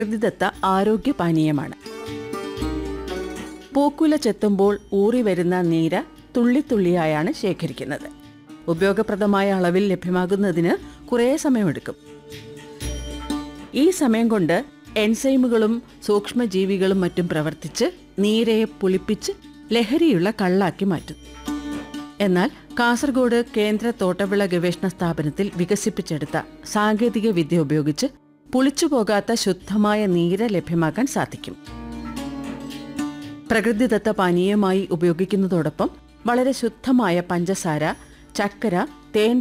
പ്രകൃതിദത്ത ആരോഗ്യ പാനീയമാണ് പൂക്കുല ചെത്തുമ്പോൾ ഊറി വരുന്ന നീര തുള്ളിത്തുള്ളിയായാണ് ശേഖരിക്കുന്നത് ഉപയോഗപ്രദമായ അളവിൽ ലഭ്യമാകുന്നതിന് കുറേ സമയമെടുക്കും ഈ സമയം കൊണ്ട് എൻസൈമുകളും സൂക്ഷ്മജീവികളും മറ്റും പ്രവർത്തിച്ച് നീരയെ പുളിപ്പിച്ച് ലഹരിയുള്ള കള്ളാക്കി മാറ്റും എന്നാൽ കാസർഗോഡ് കേന്ദ്ര തോട്ടവിള ഗവേഷണ സ്ഥാപനത്തിൽ വികസിപ്പിച്ചെടുത്ത സാങ്കേതിക വിദ്യ ഉപയോഗിച്ച് പുളിച്ചുപോകാത്ത ശുദ്ധമായ നീര ലഭ്യമാക്കാൻ സാധിക്കും പ്രകൃതിദത്ത പാനീയമായി ഉപയോഗിക്കുന്നതോടൊപ്പം വളരെ ശുദ്ധമായ പഞ്ചസാര ചക്കര തേൻ